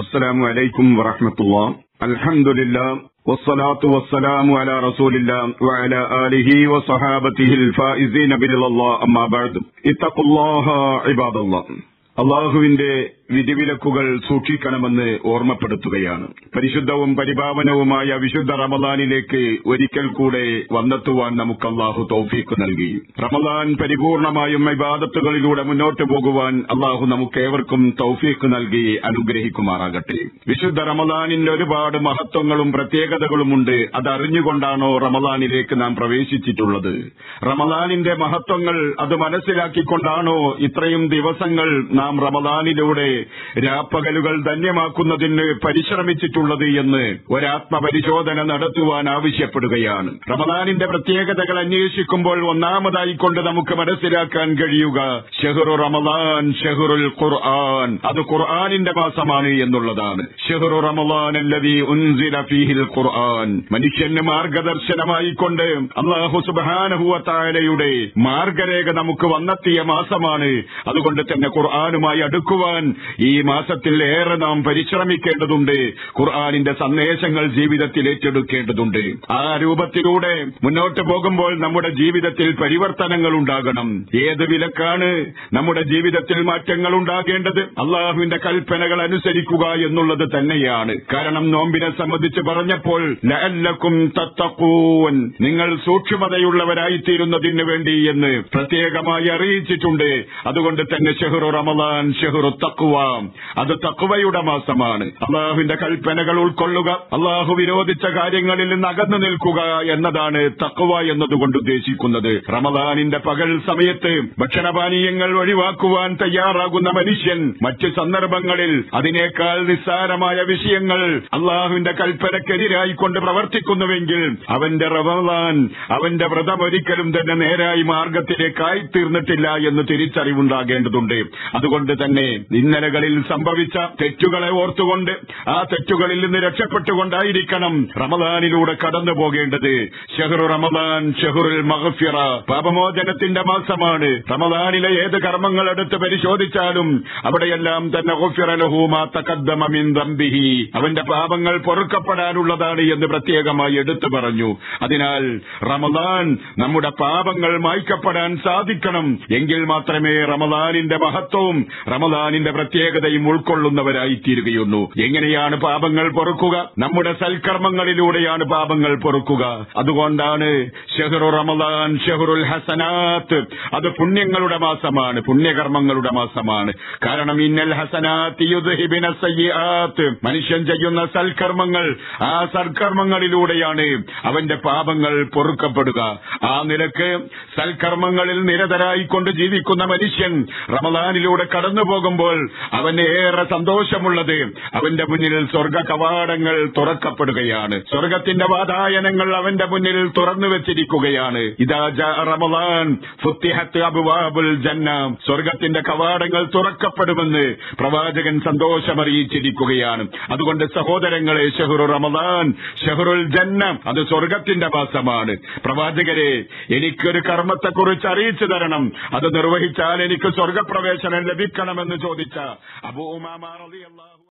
السلام عليكم ورحمة الله الحمد لله والصلاة والسلام على رسول الله وعلى آله وصحابته الفائزين برضا الله أما بعد اتقوا الله عباد الله അള്ളാഹുവിന്റെ വിധിവിലക്കുകൾ സൂക്ഷിക്കണമെന്ന് ഓർമ്മപ്പെടുത്തുകയാണ് പരിശുദ്ധവും പരിപാവനവുമായ വിശുദ്ധ റമദാനിലേക്ക് ഒരിക്കൽ കൂടെ വന്നെത്തുവാൻ നമുക്ക് അള്ളാഹു തൗഫീക്ക് നൽകി റമദാൻ പരിപൂർണമായും ഇബാദത്തുകളിലൂടെ മുന്നോട്ട് പോകുവാൻ അള്ളാഹു നമുക്കേവർക്കും തൗഫീക്ക് നൽകി അനുഗ്രഹിക്കുമാറാകട്ടെ വിശുദ്ധ റമദാനിന്റെ ഒരുപാട് മഹത്വങ്ങളും പ്രത്യേകതകളുമുണ്ട് അതറിഞ്ഞുകൊണ്ടാണോ റമദാനിലേക്ക് നാം പ്രവേശിച്ചിട്ടുള്ളത് റമദാനിന്റെ മഹത്വങ്ങൾ അത് മനസ്സിലാക്കിക്കൊണ്ടാണോ ഇത്രയും ദിവസങ്ങൾ നാം റമദാനിലൂടെ രാപ്പകലുകൾ ധന്യമാക്കുന്നതിന് പരിശ്രമിച്ചിട്ടുള്ളത് എന്ന് ഒരാത്മപരിശോധന നടത്തുവാൻ ആവശ്യപ്പെടുകയാണ് റമദാനിന്റെ പ്രത്യേകതകൾ അന്വേഷിക്കുമ്പോൾ ഒന്നാമതായി കൊണ്ട് നമുക്ക് മനസ്സിലാക്കാൻ കഴിയുക ഷെഹ്റു റമദാൻ ഷെഹ്റുൽ ഖുർആൻ അത് ഖുർആനിന്റെ മാസമാണ് എന്നുള്ളതാണ് ഷെഹ്റു റമദാൻ അല്ലദീ ഉൻസില ഫീഹിൽ ഖുർആൻ മനുഷ്യന് മാർഗദർശനമായി കൊണ്ട് അള്ളാഹു സുബ്ഹാനഹുവതആലയുടെ മാർഗരേഖ നമുക്ക് വന്നെത്തിയ മാസമാണ് അതുകൊണ്ട് തന്നെ ഖുർആനുമായി അടുക്കുവാൻ ഈ മാസത്തിൽ ഏറെ നാം പരിശ്രമിക്കേണ്ടതുണ്ട് ഖുർആാനിന്റെ സന്ദേശങ്ങൾ ജീവിതത്തിൽ ഏറ്റെടുക്കേണ്ടതുണ്ട് ആ രൂപത്തിലൂടെ മുന്നോട്ട് പോകുമ്പോൾ നമ്മുടെ ജീവിതത്തിൽ പരിവർത്തനങ്ങൾ ഉണ്ടാകണം ഏത് വിലക്കാണ് നമ്മുടെ ജീവിതത്തിൽ മാറ്റങ്ങൾ ഉണ്ടാകേണ്ടത് അള്ളാഹുവിന്റെ കൽപ്പനകൾ അനുസരിക്കുക എന്നുള്ളത് തന്നെയാണ് കാരണം നോമ്പിനെ സംബന്ധിച്ച് പറഞ്ഞപ്പോൾ ലഅല്ലക്കും തത്തക്കൂൻ നിങ്ങൾ സൂക്ഷ്മതയുള്ളവരായിത്തീരുന്നതിന് വേണ്ടി എന്ന് പ്രത്യേകമായി അറിയിച്ചിട്ടുണ്ട് അതുകൊണ്ട് തന്നെ ഷെഹ്റു റമദാൻ ഷെഹ്റു തക്കുവ അത് തക്കുവയുടെ മാസമാണ് അള്ളാഹുവിന്റെ കൽപ്പനകൾ ഉൾക്കൊള്ളുക അള്ളാഹു വിരോധിച്ച കാര്യങ്ങളിൽ നിന്ന് അകന്നു നിൽക്കുക എന്നതാണ് തക്കുവ എന്നതുകൊണ്ട് ഉദ്ദേശിക്കുന്നത് റമദാനിന്റെ പകൽ സമയത്ത് ഭക്ഷണപാനീയങ്ങൾ ഒഴിവാക്കുവാൻ തയ്യാറാകുന്ന മനുഷ്യൻ മറ്റ് സന്ദർഭങ്ങളിൽ അതിനേക്കാൾ നിസ്സാരമായ വിഷയങ്ങൾ അള്ളാഹുവിന്റെ കൽപ്പനക്കെതിരായി കൊണ്ട് പ്രവർത്തിക്കുന്നുവെങ്കിൽ അവന്റെ റമദാൻ അവന്റെ വ്രതം ഒരിക്കലും തന്നെ നേരായി മാർഗത്തിലേക്കായി തീർന്നിട്ടില്ല എന്ന് തിരിച്ചറിവുണ്ടാകേണ്ടതുണ്ട് അതുകൊണ്ട് തന്നെ ഇന്നലകളിൽ സംഭവിച്ച തെറ്റുകളെ ഓർത്തുകൊണ്ട് ആ തെറ്റുകളിൽ നിന്ന് രക്ഷപ്പെട്ടുകൊണ്ടായിരിക്കണം റമദാനിലൂടെ കടന്നു പോകേണ്ടത് ഷെഹ്റു റമദാൻ ഷെഹ്റുൽ മഹഫിറ പാപമോചനത്തിന്റെ മാസമാണ് റമദാനിലെ ഏത് കർമ്മങ്ങൾ എടുത്ത് പരിശോധിച്ചാലും അവിടെയെല്ലാം തന്നെ ഗുഫിറ ലഹു മാ തഖദ്ദമ മിൻ ദംബിഹി അവന്റെ പാപങ്ങൾ പൊറുക്കപ്പെടാനുള്ളതാണ് എന്ന് പ്രത്യേകമായി എടുത്തു പറഞ്ഞു അതിനാൽ റമദാൻ നമ്മുടെ പാപങ്ങൾ മായ്ക്കപ്പെടാൻ സാധിക്കണം എങ്കിൽ മാത്രമേ റമദാനിന്റെ മഹത്വവും റമദാനിന്റെ പ്രത്യേകതയും ഉൾക്കൊള്ളുന്നവരായി തീരുകയുള്ളൂ എങ്ങനെയാണ് പാപങ്ങൾ പൊറുക്കുക നമ്മുടെ സൽക്കർമ്മങ്ങളിലൂടെയാണ് പാപങ്ങൾ പൊറുക്കുക അതുകൊണ്ടാണ് ഷെഹ്റു റമദാൻ ഷെഹ്റുൽ ഹസനാത്ത് അത് പുണ്യങ്ങളുടെ മാസമാണ് പുണ്യകർമ്മങ്ങളുടെ മാസമാണ് കാരണം ഇന്നൽ ഹസനാത്ത് യുദ്ഹിബിന സയ്യാത്ത് മനുഷ്യൻ ചെയ്യുന്ന സൽക്കർമ്മങ്ങൾ ആ സൽക്കർമ്മങ്ങളിലൂടെയാണ് അവന്റെ പാപങ്ങൾ പൊറുക്കപ്പെടുക ആ നിലക്ക് സൽക്കർമ്മങ്ങളിൽ നിരതരായിക്കൊണ്ട് ജീവിക്കുന്ന മനുഷ്യൻ റമദാനിലൂടെ കടന്നു പോകുമ്പോൾ അവന് ഏറെ സന്തോഷമുള്ളത് അവന്റെ മുന്നിൽ സ്വർഗ കവാടങ്ങൾ തുറക്കപ്പെടുകയാണ് സ്വർഗത്തിന്റെ വാതായനങ്ങൾ അവന്റെ മുന്നിൽ തുറന്നു വെച്ചിരിക്കുകയാണ് ഇതാ ജാ റമദാൻ ഫുത്തിഹത്ത് അബുവാബുൽ ജന്ന സ്വർഗത്തിന്റെ കവാടങ്ങൾ തുറക്കപ്പെടുമെന്ന് പ്രവാചകൻ സന്തോഷമറിയിച്ചിരിക്കുകയാണ് അതുകൊണ്ട് സഹോദരങ്ങളെ ഷെഹ്റു റമദാൻ ഷെഹ്റുൽ ജന്ന അത് സ്വർഗത്തിന്റെ മാസമാണ് പ്രവാചകരെ എനിക്കൊരു കർമ്മത്തെക്കുറിച്ച് അറിയിച്ചു തരണം അത് നിർവഹിച്ചാൽ എനിക്ക് സ്വർഗപ്രവേശനം ലഭിക്കണമെന്ന് ചോദിച്ച അബൂ ഉമാമ റളിയല്ലാഹു